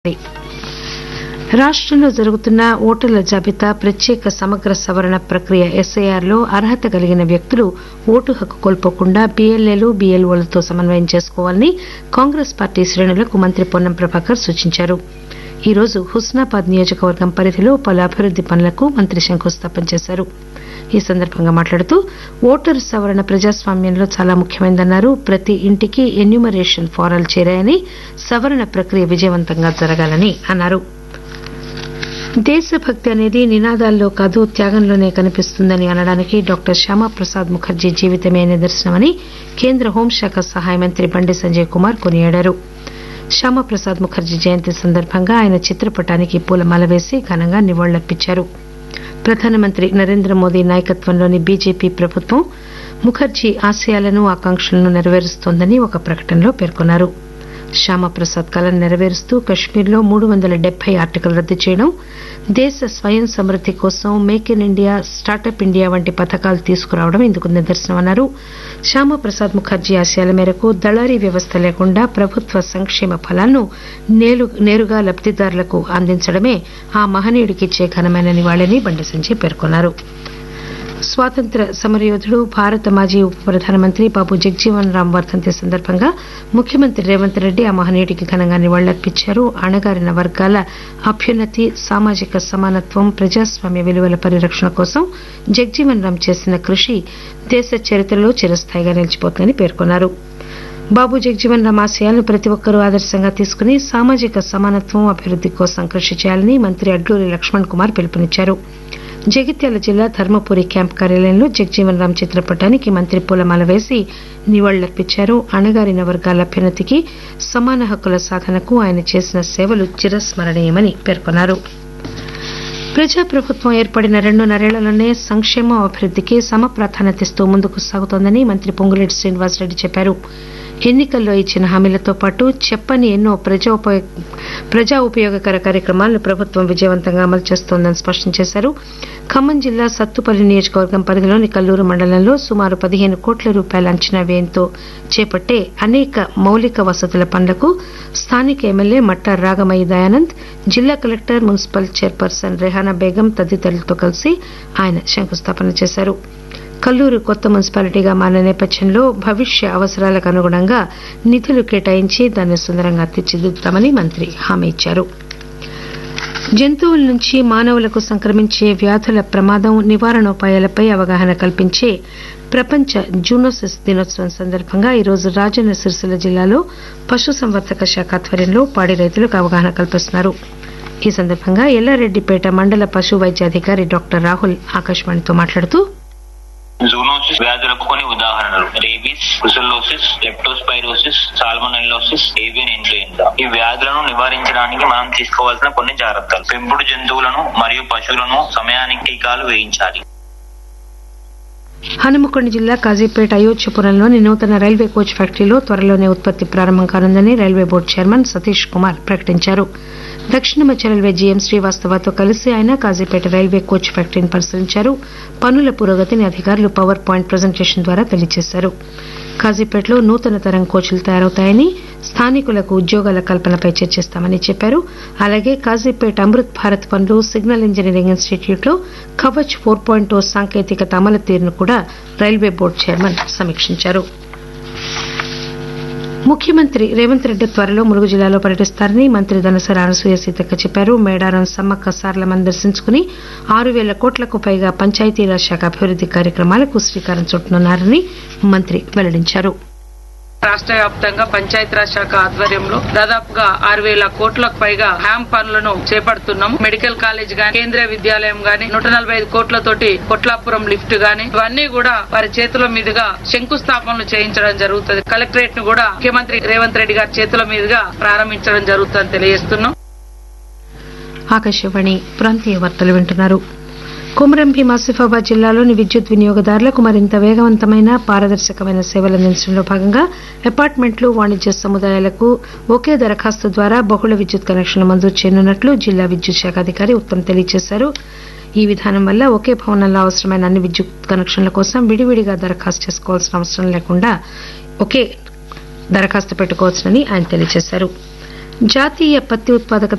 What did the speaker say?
రాష్టంలో జరుగుతున్న ఓటర్ల జాబితా ప్రత్యేక సమగ్ర సవరణ ప్రక్రియ ఎస్ఐఆర్ లో అర్హత కలిగిన వ్యక్తులు ఓటు హక్కు కోల్పోకుండా బీఎల్ఏలు బీఎల్ఓలతో సమన్వయం చేసుకోవాలని కాంగ్రెస్ పార్టీ శ్రేణులకు మంత్రి పొన్నం ప్రభాకర్ సూచించారు ఈ రోజు హుస్నాబాద్ నియోజకవర్గం పరిధిలో పలు అభివృద్ది పనులకు మంత్రి శంకుస్థాపన చేశారు ఈ సందర్భంగా మాట్లాడుతూ ఓటరు సవరణ ప్రజాస్వామ్యంలో చాలా ముఖ్యమైందన్నారు ప్రతి ఇంటికి ఎన్యూమరేషన్ ఫారాలు చేరాయని సవరణ ప్రక్రియ విజయవంతంగా జరగాలని అన్నారు దేశభక్తి అనేది నినాదాల్లో కాదు త్యాగంలోనే కనిపిస్తుందని అనడానికి డాక్టర్ శ్యామాప్రసాద్ ముఖర్జీ జీవితమే నిదర్శనమని కేంద్ర హోంశాఖ సహాయ మంత్రి బండి సంజయ్ కుమార్ కొనియాడారు శ్యామాప్రసాద్ ముఖర్జీ జయంతి సందర్భంగా ఆయన చిత్రపటానికి పూలమాల వేసి ఘనంగా నివాళులర్పించారు ప్రధానమంత్రి నరేంద్ర మోదీ నాయకత్వంలోని బీజేపీ ప్రభుత్వం ముఖర్జీ ఆశయాలను ఆకాంక్షలను నెరవేరుస్తోందని ఒక ప్రకటనలో పేర్కొన్నారు శ్యామప్రసాద్ కలను నెరవేరుస్తూ కశ్మీర్లో మూడు వందల డెబ్బై ఆర్టికల్ రద్దు చేయడం దేశ స్వయం సమృద్ది కోసం make in India startup India వంటి పథకాలు తీసుకురావడం ఇందుకు నిదర్శనమన్నారు శ్యామప్రసాద్ ముఖర్జీ ఆశయాల మేరకు దళారీ వ్యవస్థ లేకుండా ప్రభుత్వ సంక్షేమ ఫలాలను నేరుగా లబ్దిదారులకు అందించడమే ఆ మహనీయుడికి ఇచ్చే ఘనమైన నివాళని బండి సంజయ్ పేర్కొన్నారు స్వాతంత్ర్య సమరయోధుడు భారత మాజీ ఉప ప్రధానమంత్రి బాబు జగజీవన్ రామ్ వర్దంతి సందర్భంగా ముఖ్యమంత్రి రేవంత్ రెడ్డి ఆ మహనీయుడికి ఘనంగా నివాళులర్పించారు అణగారిన వర్గాల అభ్యున్నతి సామాజిక సమానత్వం ప్రజాస్వామ్య విలువల పరిరక్షణ కోసం జగజీవన్ రామ్ చేసిన కృషి దేశ చరిత్రలో చిరస్థాయిగా నిలిచిపోతుందని పేర్కొన్నారు బాబు జగజీవన్ రామ్ ఆశయాలను ప్రతి ఒక్కరూ ఆదర్శంగా తీసుకుని సామాజిక సమానత్వం అభివృద్ది కోసం కృషి చేయాలని మంత్రి అడ్లూరి లక్ష్మణ్ కుమార్ పిలుపునిచ్చారు జగిత్యాల జిల్లా ధర్మపురి క్యాంప్ కార్యాలయంలో జగజీవన్ రామ్ చిత్రపటానికి మంత్రి పూలమాల వేసి నివాళులర్పించారు అణగారిన వర్గాల అభ్యున్నతికి సమాన హక్కుల సాధనకు ఆయన చేసిన సేవలు చిరస్మరణీయమని పేర్కొన్నారు ప్రజాప్రభుత్వం ఏర్పడిన రెండున్నరేళ్లలోనే సంక్షేమం అభివృద్దికి సమ ప్రాధాన్యతనిస్తూ ముందుకు సాగుతోందని మంత్రి పొంగులేటి శ్రీనివాసరెడ్డి చెప్పారు ఎన్నికల్లో ఇచ్చిన హామీలతో పాటు చెప్పని ఎన్నో ప్రజా ఉపయోగకర కార్యక్రమాలను ప్రభుత్వం విజయవంతంగా అమలు చేస్తోందని స్పష్టం చేశారు ఖమ్మం జిల్లా సత్తుపల్లి నియోజకవర్గం పరిధిలోని కల్లూరు మండలంలో సుమారు పదిహేను కోట్ల రూపాయల అంచనా వ్యయంతో చేపట్టే అనేక మౌలిక వసతుల పనులకు స్థానిక ఎమ్మెల్యే మట్టా రాగమయ్య దయానంద్ జిల్లా collector municipal chairperson Rehana Begum తదితరులతో కలిసి ఆయన శంకుస్థాపన చేశారు కల్లూరు కొత్త మున్సిపాలిటీగా మారిన నేపథ్యంలో భవిష్య అవసరాలకు అనుగుణంగా నిధులు కేటాయించి దాన్ని సుందరంగా తీర్చిదిద్దుతామని మంత్రి హామీ ఇచ్చారు జంతువుల నుంచి మానవులకు సంక్రమించే వ్యాధుల ప్రమాదం నివారణోపాయాలపై అవగాహన కల్పించే ప్రపంచ జూనోసిస్ దినోత్సవం సందర్భంగా ఈరోజు రాజన్న సిరిసిల్ల జిల్లాలో పశుసంవర్ధక శాఖ ఆధ్వర్యంలో పాడి రైతులకు అవగాహన కల్పిస్తున్నారు ఈ సందర్భంగా ఎల్లారెడ్డిపేట మండల పశు వైద్యాధికారి డాక్టర్ రాహుల్ ఆకాశవాణితో మాట్లాడుతూ జూనోసిస్ వ్యాధులకు కొన్ని ఉదాహరణలు rabies brucellosis leptospirosis salmonellosis avian influenza ఈ వ్యాధులను నివారించడానికి మనం తీసుకోవాల్సిన కొన్ని జాగ్రత్తలు పెంపుడు జంతువులను మరియు పశువులను సమయానికి టీకాలు వేయించాలి హనుమకొండ జిల్లా కాజీపేట అయోధ్యపురంలోని నూతన రైల్వే కోచ్ ఫ్యాక్టరీలో త్వరలోనే ఉత్పత్తి ప్రారంభం కానుందని railway board chairman Satish Kumar ప్రకటించారు దక్షిణ మధ్య రైల్వే జీఎం శ్రీవాస్తవతో కలిసి ఆయన కాజీపేట రైల్వే కోచ్ ఫ్యాక్టరీని పరిశీలించారు పనుల పురోగతిని అధికారులు పవర్ పాయింట్ ప్రజెంటేషన్ ద్వారా తెలియజేశారు కాజీపేటలో నూతన తరం కోచ్లు తయారవుతాయని స్థానికులకు ఉద్యోగాల కల్పనపై చర్చిస్తామని చెప్పారు అలాగే కాజీపేట అమృత్ భారత్ పనులు సిగ్నల్ ఇంజనీరింగ్ ఇన్స్టిట్యూట్ లో కవచ్ ఫోర్ పాయింట్ సాంకేతికత అమలు తీరును కూడా రైల్వే బోర్డు చైర్మన్ సమీక్షించారు ముఖ్యమంత్రి రేవంత్ రెడ్డి త్వరలో ములుగు జిల్లాలో పర్యటిస్తారని మంత్రి దనసరి అనసూయ సీతక్క చెప్పారు మేడారం సమ్మక్క సారలమ్మను దర్శించుకుని ఆరు పేల కోట్లకు పైగా పంచాయతీరాజ్ శాఖ అభివృద్ది కార్యక్రమాలకు శ్రీకారం చుట్టనున్నారని మంత్రి వెల్లడించారు రాష్ట్ర వ్యాప్తంగా పంచాయతీరాజ్ శాఖ ఆధ్వర్యంలో దాదాపుగా ఆరు వేల కోట్లకు పైగా హ్యామ్ పనులను చేపడుతున్నాం మెడికల్ కాలేజ్ గాని కేంద్రీయ విద్యాలయం గాని నూట నలభై ఐదు కోట్లతోటి కొట్లాపురం లిఫ్ట్ గాని ఇవన్నీ కూడా వారి చేతుల మీదుగా శంకుస్థాపనలు చేయించడం జరుగుతుంది కలెక్టరేట్ ను కూడా ముఖ్యమంత్రి రేవంత్ రెడ్డి గారి చేతుల మీదుగా ప్రారంభించడం జరుగుతుందని తెలియజేస్తున్నాం ఆకాశవాణి ప్రాంతీయ వార్తలు వింటున్నారు కొమరంభీం ఆసిఫాబాద్ జిల్లాలోని విద్యుత్ వినియోగదారులకు మరింత వేగవంతమైన పారదర్శకమైన సేవలు అందించడంలో భాగంగా అపార్ట్మెంట్లు వాణిజ్య సముదాయాలకు ఒకే దరఖాస్తు ద్వారా బహుళ విద్యుత్ కనెక్షన్లు మంజూరు చేయనున్నట్లు జిల్లా విద్యుత్ శాఖ అధికారి ఉత్తమ్ తెలియజేశారు ఈ విధానం వల్ల ఒకే భవనంలో అవసరమైన అన్ని విద్యుత్ కనెక్షన్ల కోసం విడివిడిగా దరఖాస్తు చేసుకోవాల్సిన అవసరం లేకుండా ఒకే దరఖాస్తు పెట్టుకోవచ్చునని ఆయన తెలియజేశారు జాతీయ పత్తి ఉత్పాదకత